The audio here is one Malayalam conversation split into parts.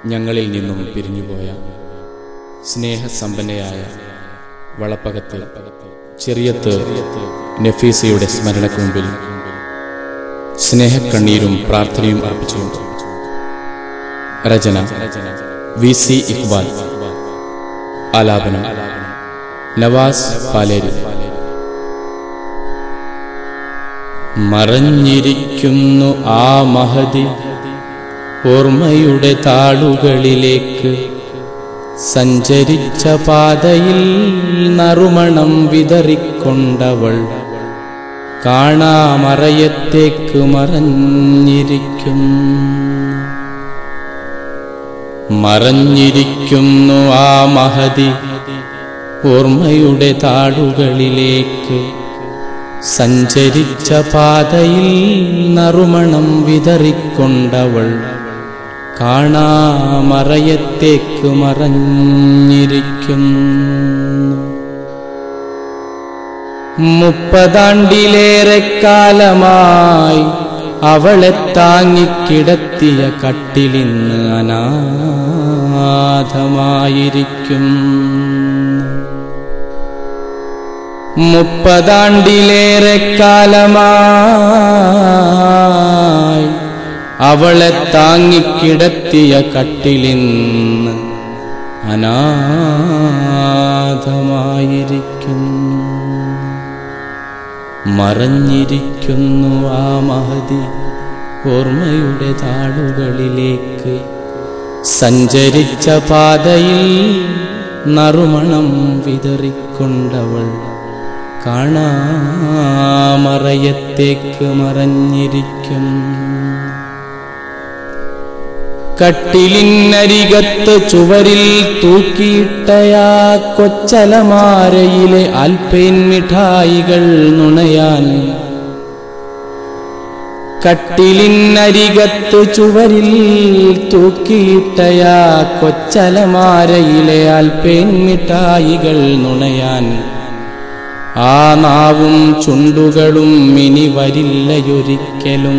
ഞങ്ങളിൽ നിന്നും പിരിഞ്ഞുപോയ സ്നേഹസമ്പന്നയായ വളപ്പകത്ത് ചെറിയത്ത് നഫീസയുടെ സ്മരണയ്ക്ക് മുമ്പിൽ സ്നേഹക്കണ്ണീരും പ്രാർത്ഥനയും അർപ്പിച്ചുകൊണ്ട് രചന വി സി ഇക്ബാൽ ആലാപനം നവാസ് പാലേരി മറഞ്ഞിരിക്കുന്നു ആ മഹതി ഓർമ്മയുടെ താളുകളിലേക്ക് സഞ്ചരിച്ച പാതയിൽ നറുമണം വിതറിക്കൊണ്ടവൾ കാണാമറയത്തേക്ക് മറഞ്ഞിരിക്കുന്നു മറഞ്ഞിരിക്കുന്നു ആ മഹതി ഓർമ്മയുടെ താളുകളിലേക്ക് സഞ്ചരിച്ച പാതയിൽ നറുമണം വിതറിക്കൊണ്ടവൾ കാണാമറയത്തേക്ക് മറഞ്ഞിരിക്കുന്നു മുപ്പതാണ്ടിലേറെ കാലമായി അവളെ താങ്ങിക്കിടത്തിയ കട്ടിലിന്ന് അനാഥമായിരിക്കും മുപ്പതാണ്ടിലേറെ കാലമായി അവളെ താങ്ങിക്കിടത്തിയ കട്ടിലിന്ന് അനാഥമായിരിക്കുന്നു മറഞ്ഞിരിക്കുന്നു ആ മഹതി ഓർമ്മയുടെ താളുകളിലേക്ക് സഞ്ചരിച്ച പാതയിൽ നറുമണം വിതറിക്കൊണ്ടവൾ കാണാമറയത്തേക്ക് മറഞ്ഞിരിക്കുന്നു കട്ടിലിനരികത്ത് ചുവരിൽ തൂക്കിയിട്ടയാ കൊച്ചലമാരയിലെ ആൽപ്പേൻ മിഠായികൾ നുണയാൻ കട്ടിലിനരികത്ത് ചുവരിൽ തൂക്കിയിട്ടയാ കൊച്ചലമാരയിലെ ആൽപ്പേൻ മിഠായികൾ നുണയാൻ ആ നാവും ചുണ്ടുകളും ഇനി വരില്ലയൊരിക്കലും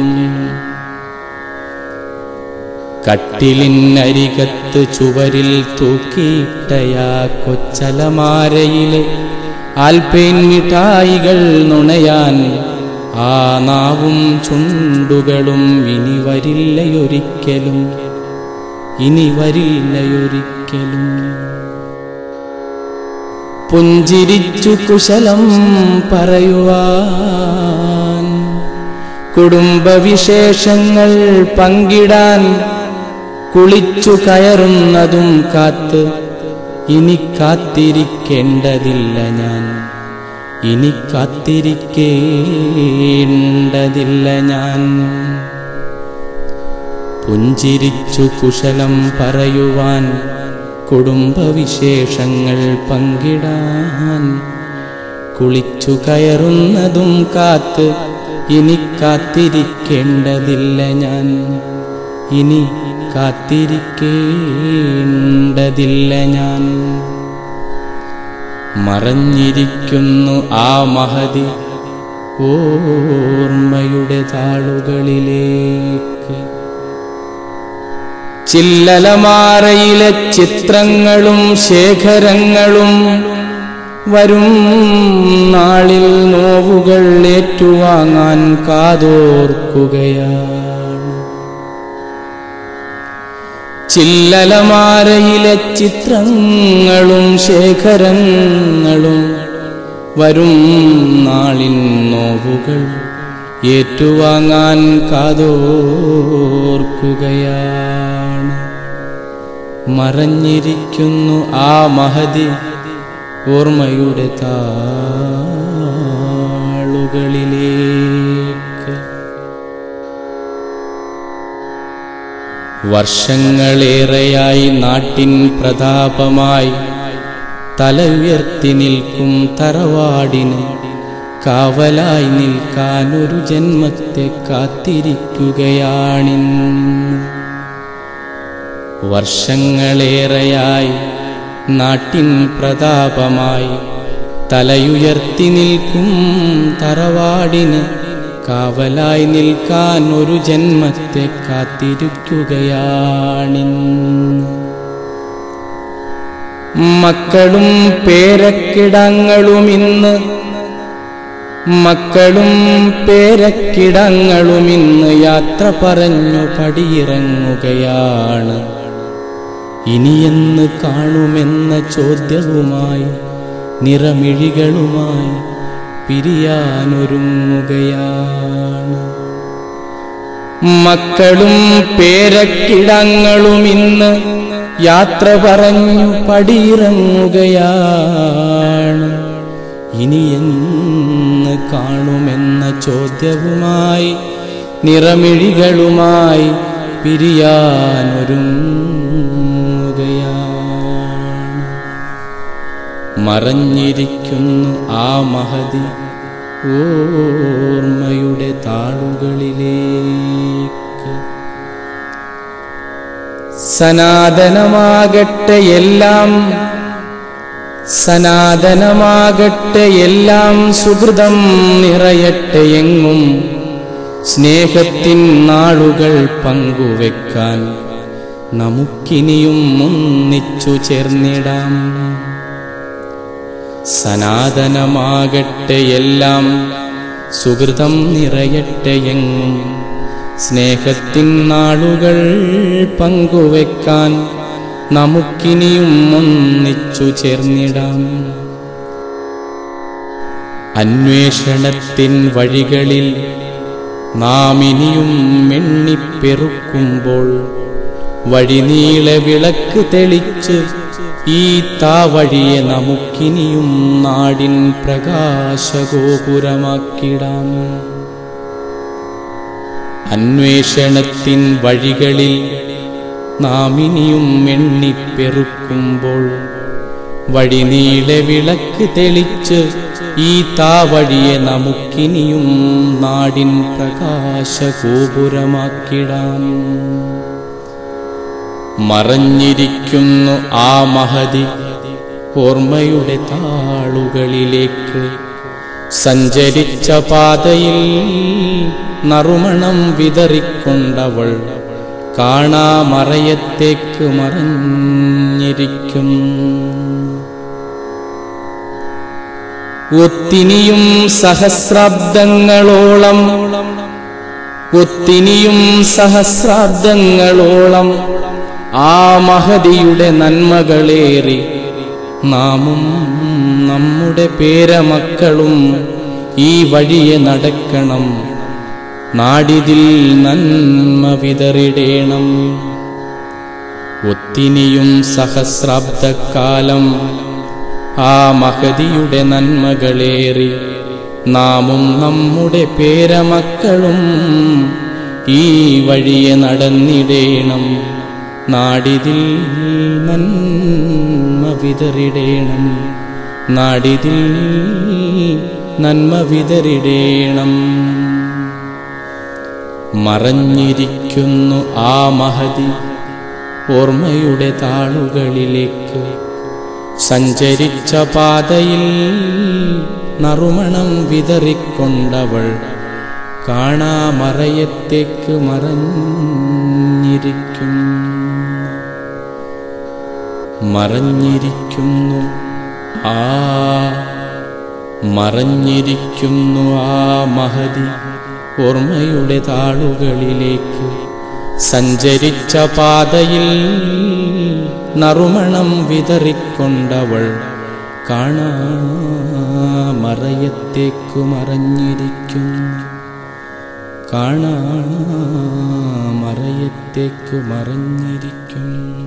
കട്ടിലിനരികത്ത് ചുവരിൽ തൂക്കിയിട്ടയാ കൊച്ചലമാരയിലെ ആൽപ്പേൻ മിഠായികൾ നുണയാൻ ആ നാവും ചുണ്ടുകളും ഇനി വരില്ലയൊരിക്കലും ഇനി വരില്ലയൊരിക്കലും പുഞ്ചിരിച്ചു കുശലം പറയുവാൻ കുടുംബവിശേഷങ്ങൾ പങ്കിടാൻ കുളിച്ചു കയറുന്നതും കാത്ത് ഇനി കാത്തിരിക്കേണ്ടതില്ല ഞാൻ ഇനി കാത്തിരിക്കേണ്ടതില്ല ഞാൻ പുഞ്ചിരിച്ചു കുശലം പറയുവാൻ കുടുംബവിശേഷങ്ങൾ പങ്കിടാൻ കുളിച്ചു കയറുന്നതും കാത്ത് ഇനി കാത്തിരിക്കേണ്ടതില്ല ഞാൻ ഇനി കാത്തിരിക്കേണ്ടതില്ല ഞാൻ മറഞ്ഞിരിക്കുന്നു ആ മഹതി ഓർമ്മയുടെ താളുകളിലേക്ക് ചില്ലലമാറയിലെ ചിത്രങ്ങളും ശേഖരങ്ങളും വരും നാളിൽ നോവുകൾ ഏറ്റുവാങ്ങാൻ കാതോർക്കുകയാണ് ചില്ലലമാരയിലെ ചിത്രങ്ങളും ശേഖരങ്ങളും വരും നാളിൻ നോവുകൾ ഏറ്റുവാങ്ങാൻ കാതോർക്കുകയാണ് മറഞ്ഞിരിക്കുന്നു ആ മഹതി ഓർമ്മയുടെ താളുകളിലേക്ക് വർഷങ്ങളേറെയായി നാട്ടിൻ പ്രതാപമായി തല ഉയർത്തി നിൽക്കും തറവാടിന് കാവലായി നിൽക്കാൻ ഒരു ജന്മത്തെ കാത്തിരിക്കുകയാണിന്ന് വർഷങ്ങളേറെയായി നാട്ടിൻ പ്രതാപമായി തലയുയർത്തി നിൽക്കും തറവാടിന് കാവലായി നിൽക്കാൻ ഒരു ജന്മത്തെ കാത്തിരിക്കുകയാണിന്ന് മക്കളും പേരക്കിടങ്ങളും ഇന്ന് മക്കളും പേരക്കിടങ്ങളും ഇന്ന് യാത്ര പറഞ്ഞു പടിയിറങ്ങുകയാണ് ഇനിയെന്ന് കാണുമെന്ന ചോദ്യവുമായി നിറമിഴികളുമായി പിരിയാനൊരുങ്ങുകയാണ് മക്കളും പേരക്കിടങ്ങളും ഇന്ന് യാത്ര പറഞ്ഞു പടിയിറങ്ങുകയാണ് ഇനിയെന്ന് കാണുമെന്ന ചോദ്യവുമായി നിറമിഴികളുമായി പിരിയാനൊരുങ്ങുകയാണ് മറഞ്ഞിരിക്കുന്നു ആ മഹതി ഓർമ്മയുടെ താളുകളിലേക്ക് സനാതനമാകട്ടെ എല്ലാം സനാതനമാകട്ടെ എല്ലാം സുഹൃതം നിറയട്ടെ എങ്ങും സ്നേഹത്തിൻ നാളുകൾ പങ്കുവെക്കാൻ നമുക്കിനിയും ഒന്നിച്ചു ചേർന്നിടാം സനാതനമാകട്ടെ എല്ലാം സുഹൃതം നിറയട്ടെ എങ്ങും സ്നേഹത്തിൻ നാളുകൾ പങ്കുവെക്കാൻ നമുക്കിനിയും ഒന്നിച്ചു ചേർന്നിടാം അന്വേഷണത്തിൻ വഴികളിൽ നാം ഇനിയും എണ്ണിപ്പെറുക്കുമ്പോൾ വഴിനീളെ വിളക്ക് തെളിച്ച് ഈ താവഴിയെ നമുക്കിനിയും നാടിൻ പ്രകാശഗോപുരമാക്കിടാം അന്വേഷണത്തിൻ വഴികളിൽ നാം ഇനിയും എണ്ണിപ്പെറുക്കുമ്പോൾ വഴിനീളെ വിളക്ക് തെളിച്ച് ഈ താവഴിയെ നമുക്കിനിയും നാടിൻ പ്രകാശഗോപുരമാക്കിടാം മറഞ്ഞിരിക്കുന്നു ആ മഹതി ഓർമ്മയുടെ താളുകളിലേക്ക് സഞ്ചരിച്ച പാതയിൽ നറുമണം വിതറിക്കൊണ്ടവൾ കാണാമറയത്തേക്ക് മറഞ്ഞിരിക്കും ഒത്തിനിയും സഹസ്രാബ്ദങ്ങളോളം ഒത്തിനിയും സഹസ്രാബ്ദങ്ങളോളം ആ മഹതിയുടെ നന്മകളേറി നാമും നമ്മുടെ പേരമക്കളും ഈ വഴിയെ നടക്കണം നാടിതിൽ നന്മ വിതറിടേണം ഒത്തിനിയും സഹസ്രാബ്ദക്കാലം ആ മഹതിയുടെ നന്മകളേറി നാമും നമ്മുടെ പേരമക്കളും ഈ വഴിയെ നടന്നിടേണം നാടിതിൽ നന്മ വിതറിടേണം നാടിതിൽ നന്മ വിതറിടേണം മറഞ്ഞിരിക്കുന്നു ആ മഹതി ഓർമ്മയുടെ താളുകളിലേക്ക് സഞ്ചരിച്ച പാതയിൽ നറുമണം വിതറിക്കൊണ്ടവൾ കാണാമറയത്തേക്ക് മറഞ്ഞിരിക്കും മറഞ്ഞിരിക്കുന്നു ആ മറഞ്ഞിരിക്കുന്നു ആ മഹതി ഓർമ്മയുടെ താളുകളിലേക്ക് സഞ്ചരിച്ച പാതയിൽ നറുമണം വിതറിക്കൊണ്ടവൾ കാണാമറയത്തേക്കു മറഞ്ഞിരിക്കുന്നു കാണാമറയത്തേക്കു മറഞ്ഞിരിക്കുന്നു